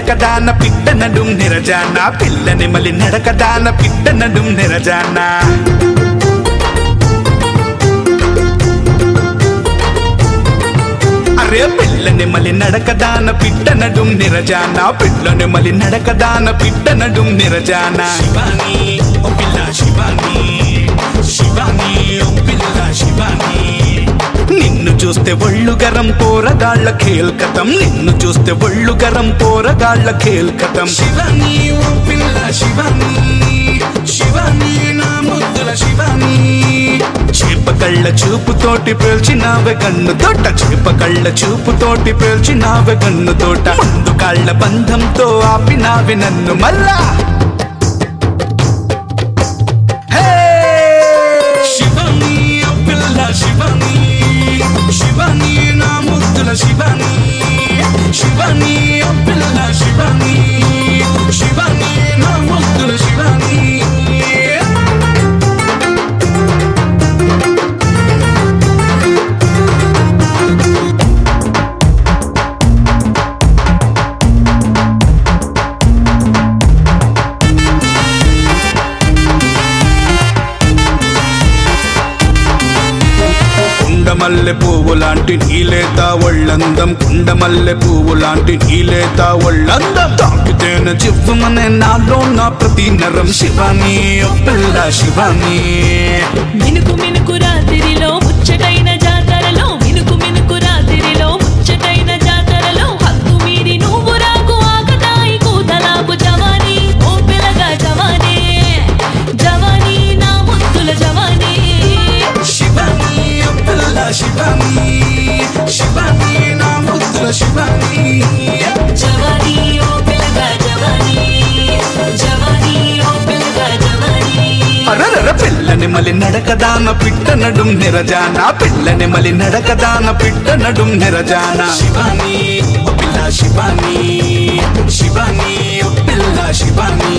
నడకదాన పిట్ట నడుం నిరజాన పిల్లని మలి నడకదాన పిట్ట నడుం నిరజాన అరే పిల్లని మలి నడకదాన పిట్ట నడుం నిరజాన పిల్లని మలి నడకదాన పిట్ట నడుం నిరజాన శివాని ఓ పిల్ల శివాని శివాని ఓ పిల్ల శివాని నిన్ను చూస్తే ఒళ్ళు గరం పోరగాళ్ళ ఖేల్కతం నిన్ను చూస్తే ఒళ్ళు గరం పోరగాళ్ళ ఖేల్కతం శివాని ఓ పిల్ల శివాని శివాని నా ముద్దుల శివాని చేప కళ్ళ చూపుతోటి పేల్చినావె కన్ను తోట చేప కళ్ళ చూపుతోటి పేల్చినావె కన్ను తోట ముందు కాళ్ళ బంధంతో ఆపినావి నన్ను మళ్ళా హే! శివాని ఓ పిల్ల శివాని శివాని నా ముద్దుల శివాని శివాని ఓ పిల్ల శివాని శివాని నా ముద్దుల శివాని కుండమల్లె పువ్వు లాంటి నీలేత ఒళ్ళందం కుండమల్లె పువ్వు లాంటి నీలేత ఒళ్ళందం తాకితేన చివ్వమనే నాలో నా ప్రతి నరం శివాని ఓ పిల్ల శివాని మినుకు మినుకు రాత్రిలో ముచ్చటైన జాతరలో మినుకు మినుకు రాత్రిలో ముచ్చటైన జాతరలో హద్దు మీరి నువ్వు రాకు ఆకతాయి కూతలాకు జవానీ ఓ పిల్లగా జవానీ జవానీ నా ముద్దుల జవానీ శివాని ఓ పిల్ల శివాని శివాని నా ముద్దుల శివాని జవానీ ఓ పిల్లగా జవానీ జవానీ ఓ పిల్లగా జవానీ అరరర పిల్లని మలి నడకదాన పిట్ట నడుం నిరజాన పిల్లని మలి నడకదాన పిట్ట నడుం నిరజాన శివాని ఓ పిల్ల శివాని శివాని ఓ పిల్ల శివాని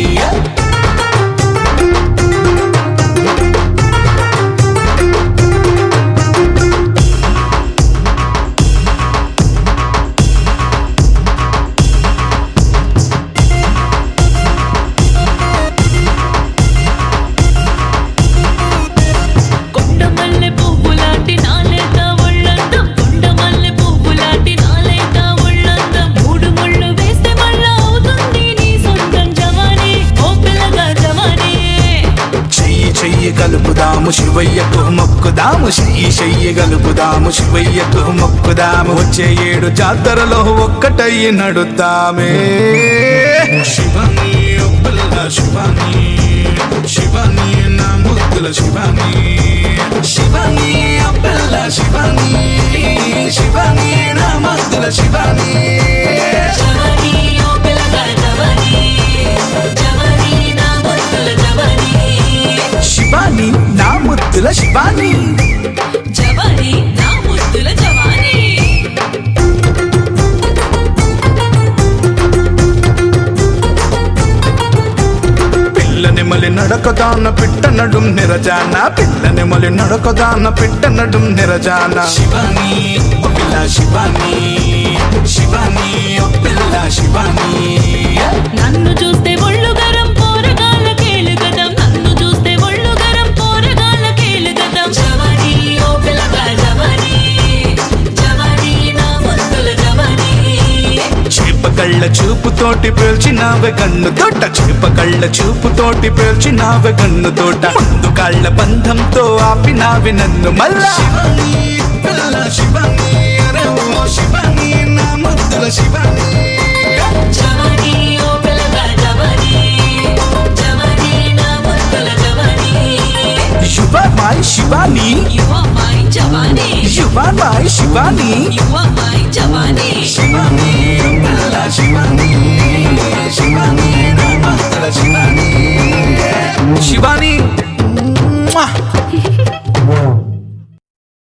కొండమల్లె పువ్వులాంటి నాలేత ఒళ్ళందం కొండమల్లె పువ్వులాంటి నాలేత ఒళ్ళందం మూడు ముళ్ళు వేస్తే మళ్ళా అవుతుంది నీ సొంతం జవానీ ఓ పిల్లగా జవానీ చెయ్యి చెయ్యి కలుపుదాము శివయ్యకు మొక్కుదాము చెయ్యి చెయ్యి కలుపుదాము శివయ్యకు మొక్కుదాము వచ్చే ఏడు జాతరలో ఒక్కటయ్యి నడుద్దామే శివాని ఓ పిల్ల శివాని శివాని నా ముద్దుల శివాని శివాని ఓ పిల్ల శివాని శివాని నా ముద్దుల శివాని జవానీ ఓ పిల్లగా జవానీ జవానీ నా ముద్దుల జవానీ శివాని నా ముద్దుల శివాని జవానీ నా ముద్దుల జవానీ పిల్లని మలి నడకదాన పిట్ట నడుం నిరజాన పిల్లని మలి నడకదాన పిట్ట నడుం నిరజాన శివాని ఓ పిల్ల శివాని శివాని ఓ పిల్ల శివాని నన్ను చూస్తే ఒళ్ళు గరం పోరగాల కేలుగదం నన్ను చూస్తే ఒళ్ళు గరం పోరగాల కేలుగదం జవానీ ఓ పిల్లగా జవానీ జవానీ నా ముద్దుల జవానీ చేప కళ్ళ చూపుతోటి పేల్చినావె కన్ను తోట చేప కళ్ళ చూపుతోటి పేల్చినావె కన్ను తోట ముందు కాళ్ళ బంధంతో ఆపినావి నన్ను మళ్ళా శివాని పిల్ల శివాని అరే ఓ శివాని నా ముద్దుల శివాని జవానీ ఓ పిల్లగా జవానీ జవానీ నా ముద్దుల జవానీ You are my Shivani. You are my జవానీ You are my Shivani. You are my